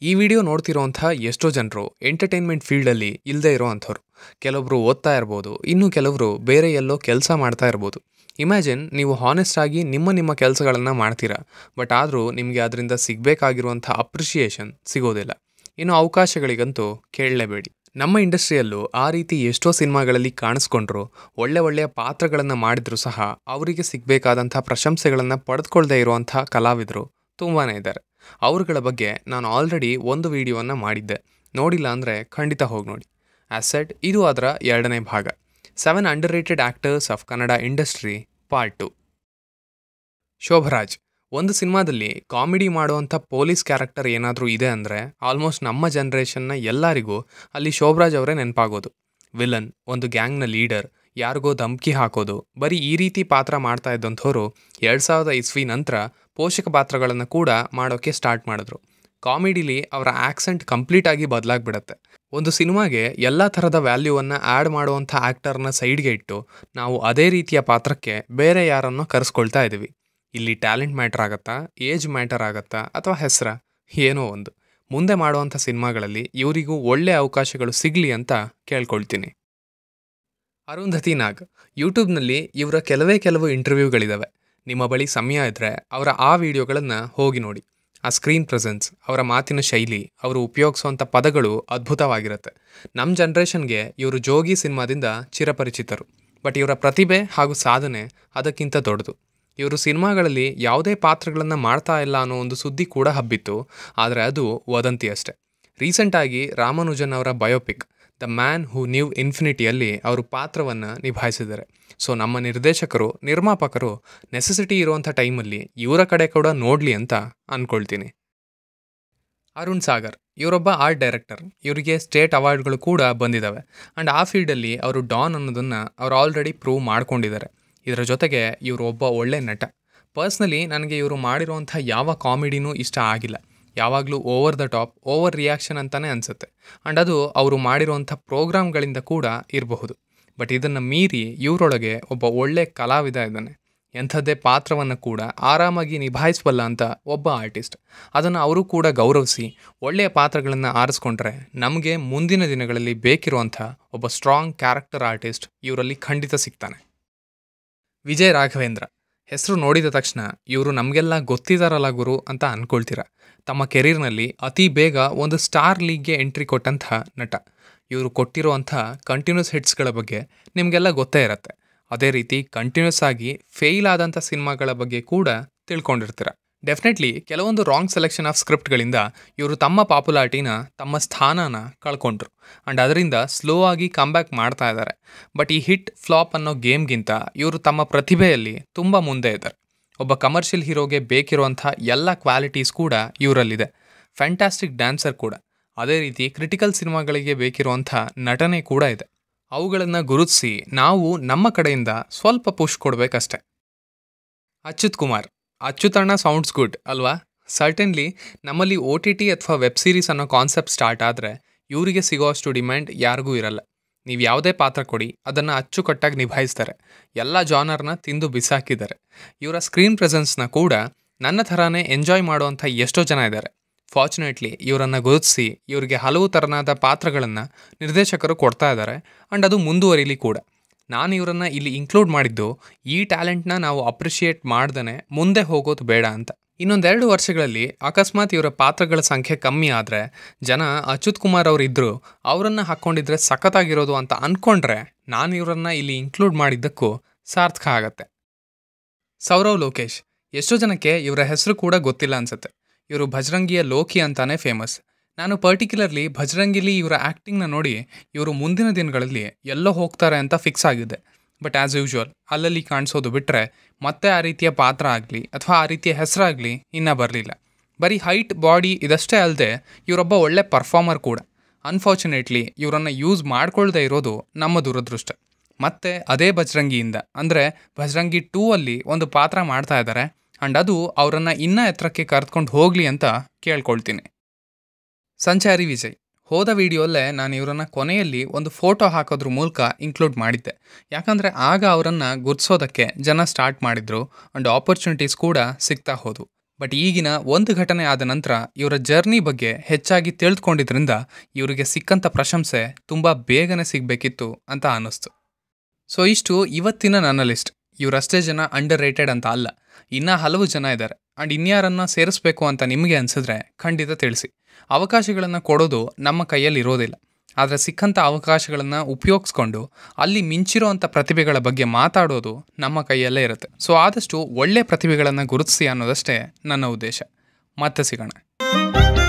ಈ ವಿಡಿಯೋ ನೋಡ್ತಿರೋಂಥ ಎಷ್ಟೋ ಜನರು ಎಂಟರ್ಟೈನ್ಮೆಂಟ್ ಫೀಲ್ಡಲ್ಲಿ ಇಲ್ಲದೆ ಇರೋ ಅಂಥವ್ರು ಕೆಲವೊಬ್ರು ಓದ್ತಾ ಇರ್ಬೋದು ಇನ್ನು ಕೆಲವರು ಬೇರೆ ಎಲ್ಲೋ ಕೆಲಸ ಮಾಡ್ತಾ ಇರ್ಬೋದು ಇಮ್ಯಾಜಿನ್ ನೀವು ಹಾನೆಸ್ಟ್ ಆಗಿ ನಿಮ್ಮ ನಿಮ್ಮ ಕೆಲಸಗಳನ್ನು ಮಾಡ್ತೀರಾ ಬಟ್ ಆದರೂ ನಿಮಗೆ ಅದರಿಂದ ಸಿಗಬೇಕಾಗಿರುವಂಥ ಅಪ್ರಿಷಿಯೇಷನ್ ಸಿಗೋದಿಲ್ಲ ಇನ್ನು ಅವಕಾಶಗಳಿಗಂತೂ ಕೇಳಲೇಬೇಡಿ ನಮ್ಮ ಇಂಡಸ್ಟ್ರಿಯಲ್ಲೂ ಆ ರೀತಿ ಎಷ್ಟೋ ಸಿನಿಮಾಗಳಲ್ಲಿ ಕಾಣಿಸ್ಕೊಂಡ್ರು ಒಳ್ಳೆ ಒಳ್ಳೆಯ ಪಾತ್ರಗಳನ್ನು ಮಾಡಿದ್ರು ಸಹ ಅವರಿಗೆ ಸಿಗಬೇಕಾದಂಥ ಪ್ರಶಂಸೆಗಳನ್ನು ಪಡೆದುಕೊಳ್ಳದೆ ಇರುವಂಥ ಕಲಾವಿದರು ತುಂಬಾ ಇದ್ದಾರೆ ಅವ್ರುಗಳ ಬಗ್ಗೆ ನಾನು ಆಲ್ರೆಡಿ ಒಂದು ವಿಡಿಯೋವನ್ನು ಮಾಡಿದ್ದೆ ನೋಡಿಲ್ಲ ಅಂದರೆ ಖಂಡಿತ ಹೋಗಿ ನೋಡಿ ಆ್ಯಸೆಟ್ ಇದು ಅದರ ಎರಡನೇ ಭಾಗ seven underrated actors of Kannada industry part two Shobharaj ಒಂದು ಸಿನಿಮಾದಲ್ಲಿ ಕಾಮಿಡಿ ಮಾಡುವಂಥ ಪೊಲೀಸ್ ಕ್ಯಾರೆಕ್ಟರ್ ಏನಾದರೂ ಇದೆ ಅಂದರೆ ಆಲ್ಮೋಸ್ಟ್ ನಮ್ಮ ಜನ್ರೇಷನ್ನ ಎಲ್ಲರಿಗೂ ಅಲ್ಲಿ ಶೋಭರಾಜ್ ಅವರೇ ನೆನಪಾಗೋದು ವಿಲನ್ ಒಂದು ಗ್ಯಾಂಗ್ನ ಲೀಡರ್ ಯಾರಿಗೋ ಧಮ್ಕಿ ಹಾಕೋದು ಬರೀ ಈ ರೀತಿ ಪಾತ್ರ ಮಾಡ್ತಾ ಇದ್ದಂಥವ್ರು ಎರಡು ಸಾವಿರದ ಇಸ್ವಿ ನಂತರ ಪೋಷಕ ಪಾತ್ರಗಳನ್ನು ಕೂಡ ಮಾಡೋಕ್ಕೆ ಸ್ಟಾರ್ಟ್ ಮಾಡಿದ್ರು ಕಾಮಿಡಿಲಿ ಅವರ ಆ್ಯಕ್ಸೆಂಟ್ ಕಂಪ್ಲೀಟಾಗಿ ಬದಲಾಗ್ಬಿಡತ್ತೆ ಒಂದು ಸಿನಿಮಾಗೆ ಎಲ್ಲ ಥರದ ವ್ಯಾಲ್ಯೂವನ್ನು ಆ್ಯಡ್ ಮಾಡುವಂಥ ಆ್ಯಕ್ಟರ್ನ ಸೈಡ್ಗೆ ಇಟ್ಟು ನಾವು ಅದೇ ರೀತಿಯ ಪಾತ್ರಕ್ಕೆ ಬೇರೆ ಯಾರನ್ನೋ ಕರೆಸ್ಕೊಳ್ತಾ ಇದ್ದೀವಿ ಇಲ್ಲಿ ಟ್ಯಾಲೆಂಟ್ ಮ್ಯಾಟರ್ ಆಗತ್ತಾ ಏಜ್ ಮ್ಯಾಟರ್ ಆಗತ್ತಾ ಅಥವಾ ಹೆಸರ ಏನೋ ಒಂದು ಮುಂದೆ ಮಾಡುವಂಥ ಸಿನಿಮಾಗಳಲ್ಲಿ ಇವರಿಗೂ ಒಳ್ಳೆಯ ಅವಕಾಶಗಳು ಸಿಗಲಿ ಅಂತ ಕೇಳ್ಕೊಳ್ತೀನಿ ಅರುಂಧತಿ ನಾಗ್ ಯೂಟ್ಯೂಬ್ನಲ್ಲಿ ಇವರ ಕೆಲವೇ ಕೆಲವು ಇಂಟರ್ವ್ಯೂಗಳಿದ್ದಾವೆ ನಿಮ್ಮ ಬಳಿ ಸಮಯ ಇದ್ದರೆ ಅವರ ಆ ವಿಡಿಯೋಗಳನ್ನು ಹೋಗಿ ನೋಡಿ ಆ ಸ್ಕ್ರೀನ್ ಪ್ರೆಸೆನ್ಸ್ ಅವರ ಮಾತಿನ ಶೈಲಿ ಅವರು ಉಪಯೋಗಿಸುವಂಥ ಪದಗಳು ಅದ್ಭುತವಾಗಿರುತ್ತೆ ನಮ್ಮ ಜನ್ರೇಷನ್ಗೆ ಇವರು ಜೋಗಿ ಸಿನಿಮಾದಿಂದ ಚಿರಪರಿಚಿತರು ಬಟ್ ಇವರ ಪ್ರತಿಭೆ ಹಾಗೂ ಸಾಧನೆ ಅದಕ್ಕಿಂತ ದೊಡ್ಡದು ಇವರು ಸಿನಿಮಾಗಳಲ್ಲಿ ಯಾವುದೇ ಪಾತ್ರಗಳನ್ನು ಮಾಡ್ತಾ ಇಲ್ಲ ಅನ್ನೋ ಒಂದು ಸುದ್ದಿ ಕೂಡ ಹಬ್ಬಿತ್ತು ಆದರೆ ಅದು ವದಂತಿ ಅಷ್ಟೆ ರೀಸೆಂಟಾಗಿ ರಾಮಾನುಜನ್ ಅವರ biopic the man who knew ಇನ್ಫಿನಿಟಿಯಲ್ಲಿ ಅವರು ಪಾತ್ರವನ್ನು ನಿಭಾಯಿಸಿದ್ದಾರೆ ಸೊ ನಮ್ಮ ನಿರ್ದೇಶಕರು ನಿರ್ಮಾಪಕರು ನೆಸೆಸಿಟಿ ಇರುವಂಥ ಟೈಮಲ್ಲಿ ಇವರ ಕಡೆ ಕೂಡ ನೋಡಲಿ ಅಂತ ಅಂದ್ಕೊಳ್ತೀನಿ ಅರುಣ್ ಸಾಗರ್ ಇವರೊಬ್ಬ ಆರ್ಟ್ ಡೈರೆಕ್ಟರ್ ಇವರಿಗೆ ಸ್ಟೇಟ್ ಅವಾರ್ಡ್ಗಳು ಕೂಡ ಬಂದಿದ್ದಾವೆ ಆ್ಯಂಡ್ ಆ ಫೀಲ್ಡಲ್ಲಿ ಅವರು ಡಾನ್ ಅನ್ನೋದನ್ನು ಅವ್ರು ಆಲ್ರೆಡಿ ಪ್ರೂವ್ ಮಾಡ್ಕೊಂಡಿದ್ದಾರೆ ಇದರ ಜೊತೆಗೆ ಇವರು ಒಬ್ಬ ಒಳ್ಳೆ ನಟ ಪರ್ಸ್ನಲಿ ನನಗೆ ಇವರು ಮಾಡಿರುವಂಥ ಯಾವ ಕಾಮಿಡಿನೂ ಇಷ್ಟ ಆಗಿಲ್ಲ ಯಾವಾಗಲೂ over the top over reaction ಅಂತಲೇ ಅನಿಸುತ್ತೆ ಆ್ಯಂಡ್ ಅದು ಅವರು ಮಾಡಿರುವಂಥ ಪ್ರೋಗ್ರಾಮ್ಗಳಿಂದ ಕೂಡ ಇರಬಹುದು ಬಟ್ ಇದನ್ನು ಮೀರಿ ಇವರೊಳಗೆ ಒಬ್ಬ ಒಳ್ಳೆ ಕಲಾವಿದ ಇದ್ದಾನೆ ಎಂಥದ್ದೇ ಪಾತ್ರವನ್ನು ಕೂಡ ಆರಾಮಾಗಿ ನಿಭಾಯಿಸಬಲ್ಲ ಅಂತ ಒಬ್ಬ ಆರ್ಟಿಸ್ಟ್ ಅದನ್ನು ಅವರು ಕೂಡ ಗೌರವಿಸಿ ಒಳ್ಳೆಯ ಪಾತ್ರಗಳನ್ನು ಆರಿಸ್ಕೊಂಡ್ರೆ ನಮಗೆ ಮುಂದಿನ ದಿನಗಳಲ್ಲಿ ಬೇಕಿರುವಂಥ ಒಬ್ಬ ಸ್ಟ್ರಾಂಗ್ ಕ್ಯಾರೆಕ್ಟರ್ ಆರ್ಟಿಸ್ಟ್ ಇವರಲ್ಲಿ ಖಂಡಿತ ಸಿಗ್ತಾನೆ ವಿಜಯ್ ರಾಘವೇಂದ್ರ ಹೆಸರು ನೋಡಿದ ತಕ್ಷಣ ಇವರು ನಮಗೆಲ್ಲ ಗೊತ್ತಿದಾರಲ್ಲ ಗುರು ಅಂತ ಅಂದ್ಕೊಳ್ತೀರ ತಮ್ಮ ಕೆರೀರ್ನಲ್ಲಿ ಅತಿ ಬೇಗ ಒಂದು ಸ್ಟಾರ್ ಲೀಗ್ಗೆ ಎಂಟ್ರಿ ಕೊಟ್ಟಂಥ ನಟ ಇವರು ಕೊಟ್ಟಿರುವಂಥ ಕಂಟಿನ್ಯೂಸ್ ಹಿಟ್ಸ್ಗಳ ಬಗ್ಗೆ ನಿಮಗೆಲ್ಲ ಗೊತ್ತೇ ಇರುತ್ತೆ ಅದೇ ರೀತಿ ಕಂಟಿನ್ಯೂಸ್ ಆಗಿ ಫೇಲ್ ಆದಂಥ ಸಿನಿಮಾಗಳ ಬಗ್ಗೆ ಕೂಡ ತಿಳ್ಕೊಂಡಿರ್ತೀರ ಡೆಫಿನೆಟ್ಲಿ ಕೆಲವೊಂದು ರಾಂಗ್ ಸೆಲೆಕ್ಷನ್ ಆಫ್ ಸ್ಕ್ರಿಪ್ಟ್ಗಳಿಂದ ಇವರು ತಮ್ಮ ಪಾಪ್ಯುಲಾರಿಟಿನ ತಮ್ಮ ಸ್ಥಾನನ ಕಳ್ಕೊಂಡ್ರು ಆ್ಯಂಡ್ ಅದರಿಂದ ಸ್ಲೋ ಆಗಿ ಕಮ್ಬ್ಯಾಕ್ ಮಾಡ್ತಾ ಇದ್ದಾರೆ ಬಟ್ ಈ ಹಿಟ್ ಫ್ಲಾಪ್ ಅನ್ನೋ ಗೇಮ್ಗಿಂತ ಇವರು ತಮ್ಮ ಪ್ರತಿಭೆಯಲ್ಲಿ ತುಂಬ ಮುಂದೆ ಇದ್ದಾರೆ ಒಬ್ಬ ಕಮರ್ಷಿಯಲ್ ಹೀರೋಗೆ ಬೇಕಿರುವಂಥ ಎಲ್ಲ ಕ್ವಾಲಿಟೀಸ್ ಕೂಡ ಇವರಲ್ಲಿದೆ ಫ್ಯಾಂಟಾಸ್ಟಿಕ್ ಡ್ಯಾನ್ಸರ್ ಕೂಡ ಅದೇ ರೀತಿ ಕ್ರಿಟಿಕಲ್ ಸಿನಿಮಾಗಳಿಗೆ ಬೇಕಿರುವಂಥ ನಟನೆ ಕೂಡ ಇದೆ ಅವುಗಳನ್ನು ಗುರುತಿಸಿ ನಾವು ನಮ್ಮ ಕಡೆಯಿಂದ ಸ್ವಲ್ಪ ಪುಷ್ ಕೊಡಬೇಕಷ್ಟೆ ಅಚ್ಯುತ್ ಕುಮಾರ್ ಅಚ್ಯುತಣ್ಣ ಸೌಂಡ್ಸ್ ಗುಡ್ ಅಲ್ವಾ ಸರ್ಟನ್ಲಿ ನಮ್ಮಲ್ಲಿ ಒ ಟಿ ಟಿ ಅಥವಾ ವೆಬ್ ಸೀರೀಸ್ ಅನ್ನೋ ಕಾನ್ಸೆಪ್ಟ್ ಸ್ಟಾರ್ಟ್ ಆದರೆ ಇವರಿಗೆ ಸಿಗೋ ಅಷ್ಟು ಡಿಮ್ಯಾಂಡ್ ಯಾರಿಗೂ ಇರಲ್ಲ ನೀವು ಯಾವುದೇ ಪಾತ್ರ ಕೊಡಿ ಅದನ್ನು ಅಚ್ಚುಕಟ್ಟಾಗಿ ನಿಭಾಯಿಸ್ತಾರೆ ಎಲ್ಲ ಜಾನರ್ನ ತಿಂದು ಬಿಸಾಕಿದ್ದಾರೆ ಇವರ ಸ್ಕ್ರೀನ್ ಪ್ರೆಸೆನ್ಸ್ನ ಕೂಡ ನನ್ನ ಥರಾನೇ ಎಂಜಾಯ್ ಮಾಡುವಂಥ ಎಷ್ಟೋ ಜನ ಇದ್ದಾರೆ ಫಾರ್ಚುನೇಟ್ಲಿ ಇವರನ್ನು ಗುರುತಿಸಿ ಇವರಿಗೆ ಹಲವು ಥರನಾದ ಪಾತ್ರಗಳನ್ನು ನಿರ್ದೇಶಕರು ಕೊಡ್ತಾ ಇದ್ದಾರೆ ಆ್ಯಂಡ್ ಅದು ಮುಂದುವರಿಲಿ ಕೂಡ ನಾನು ಇವರನ್ನು ಇಲ್ಲಿ ಇನ್ಕ್ಲೂಡ್ ಮಾಡಿದ್ದು ಈ ಟ್ಯಾಲೆಂಟ್ನ ನಾವು ಅಪ್ರಿಷಿಯೇಟ್ ಮಾಡ್ದೇ ಮುಂದೆ ಹೋಗೋದು ಬೇಡ ಅಂತ ಇನ್ನೊಂದೆರಡು ವರ್ಷಗಳಲ್ಲಿ ಅಕಸ್ಮಾತ್ ಇವರ ಪಾತ್ರಗಳ ಸಂಖ್ಯೆ ಕಮ್ಮಿ ಆದರೆ ಜನ ಅಚ್ಯುತ್ ಕುಮಾರ್ ಅವರು ಇದ್ದರು ಅವರನ್ನು ಹಾಕ್ಕೊಂಡಿದ್ರೆ ಸಖತ್ತಾಗಿರೋದು ಅಂತ ಅಂದ್ಕೊಂಡ್ರೆ ನಾನು ಇವರನ್ನು ಇಲ್ಲಿ ಇನ್ಕ್ಲೂಡ್ ಮಾಡಿದ್ದಕ್ಕೂ ಸಾರ್ಥಕ ಆಗತ್ತೆ ಸೌರವ್ ಲೋಕೇಶ್ ಎಷ್ಟೋ ಜನಕ್ಕೆ ಇವರ ಹೆಸರು ಕೂಡ ಗೊತ್ತಿಲ್ಲ ಅನ್ಸುತ್ತೆ ಇವರು ಭಜರಂಗಿಯ ಲೋಕಿ ಅಂತಾನೆ ಫೇಮಸ್ ನಾನು ಪರ್ಟಿಕ್ಯುಲರ್ಲಿ ಭಜರಂಗಿಲಿ ಇವರ ಆ್ಯಕ್ಟಿಂಗ್ನ ನೋಡಿ ಇವರು ಮುಂದಿನ ದಿನಗಳಲ್ಲಿ ಎಲ್ಲೋ ಹೋಗ್ತಾರೆ ಅಂತ ಫಿಕ್ಸ್ ಆಗಿದೆ ಬಟ್ ಆ್ಯಸ್ ಯೂಶ್ವಲ್ ಅಲ್ಲಲ್ಲಿ ಕಾಣಿಸೋದು ಬಿಟ್ಟರೆ ಮತ್ತೆ ಆ ರೀತಿಯ ಪಾತ್ರ ಆಗಲಿ ಅಥವಾ ಆ ರೀತಿಯ ಹೆಸರಾಗಲಿ ಇನ್ನೂ ಬರಲಿಲ್ಲ ಬರೀ ಹೈಟ್ ಬಾಡಿ ಇದಷ್ಟೇ ಅಲ್ಲದೆ ಇವರೊಬ್ಬ ಒಳ್ಳೆ ಪರ್ಫಾರ್ಮರ್ ಕೂಡ ಅನ್ಫಾರ್ಚುನೇಟ್ಲಿ ಇವರನ್ನು ಯೂಸ್ ಮಾಡ್ಕೊಳ್ದೇ ಇರೋದು ನಮ್ಮ ದುರದೃಷ್ಟ ಮತ್ತೆ ಅದೇ ಬಜರಂಗಿಯಿಂದ ಅಂದರೆ ಬಜರಂಗಿ ಟೂ ಅಲ್ಲಿ ಒಂದು ಪಾತ್ರ ಮಾಡ್ತಾ ಇದ್ದಾರೆ ಆ್ಯಂಡ್ ಅದು ಅವರನ್ನು ಇನ್ನೂ ಎತ್ತರಕ್ಕೆ ಕರೆದುಕೊಂಡು ಹೋಗಲಿ ಅಂತ ಕೇಳ್ಕೊಳ್ತೀನಿ ಸಂಚಾರಿ ವಿಜಯ್ ಹೋದ ವಿಡಿಯೋಲ್ಲೇ ನಾನು ಇವರನ್ನು ಕೊನೆಯಲ್ಲಿ ಒಂದು ಫೋಟೋ ಹಾಕೋದ್ರ ಮೂಲಕ ಇನ್ಕ್ಲೂಡ್ ಮಾಡಿದ್ದೆ ಯಾಕಂದರೆ ಆಗ ಅವರನ್ನು ಗುರ್ತಿಸೋದಕ್ಕೆ ಜನ ಸ್ಟಾರ್ಟ್ ಮಾಡಿದ್ರು ಆ್ಯಂಡ್ ಆಪರ್ಚುನಿಟೀಸ್ ಕೂಡ ಸಿಗ್ತಾ ಹೋದವು ಬಟ್ ಈಗಿನ ಒಂದು ಘಟನೆ ಆದ ನಂತರ ಇವರ ಜರ್ನಿ ಬಗ್ಗೆ ಹೆಚ್ಚಾಗಿ ತಿಳಿದುಕೊಂಡಿದ್ರಿಂದ ಇವರಿಗೆ ಸಿಕ್ಕಂಥ ಪ್ರಶಂಸೆ ತುಂಬ ಬೇಗನೆ ಸಿಗಬೇಕಿತ್ತು ಅಂತ ಅನ್ನಿಸ್ತು ಸೊ ಇಷ್ಟು ಇವತ್ತಿನ ನನ್ನ ಲಿಸ್ಟ್ ಇವರಷ್ಟೇ ಜನ ಅಂಡರ್ ರೇಟೆಡ್ ಅಂತ ಅಲ್ಲ ಇನ್ನೂ ಹಲವು ಜನ ಇದ್ದಾರೆ ಆ್ಯಂಡ್ ಇನ್ಯಾರನ್ನ ಸೇರಿಸ್ಬೇಕು ಅಂತ ನಿಮಗೆ ಅನಿಸಿದ್ರೆ ಖಂಡಿತ ತಿಳಿಸಿ ಅವಕಾಶಗಳನ್ನು ಕೊಡೋದು ನಮ್ಮ ಕೈಯಲ್ಲಿ ಇರೋದಿಲ್ಲ ಆದರೆ ಸಿಕ್ಕಂಥ ಅವಕಾಶಗಳನ್ನು ಉಪಯೋಗಿಸ್ಕೊಂಡು ಅಲ್ಲಿ ಮಿಂಚಿರೋಂಥ ಪ್ರತಿಭೆಗಳ ಬಗ್ಗೆ ಮಾತಾಡೋದು ನಮ್ಮ ಕೈಯಲ್ಲೇ ಇರುತ್ತೆ ಸೊ ಆದಷ್ಟು ಒಳ್ಳೆ ಪ್ರತಿಭೆಗಳನ್ನು ಗುರುತಿಸಿ ಅನ್ನೋದಷ್ಟೇ ನನ್ನ ಉದ್ದೇಶ ಮತ್ತೆ ಸಿಗೋಣ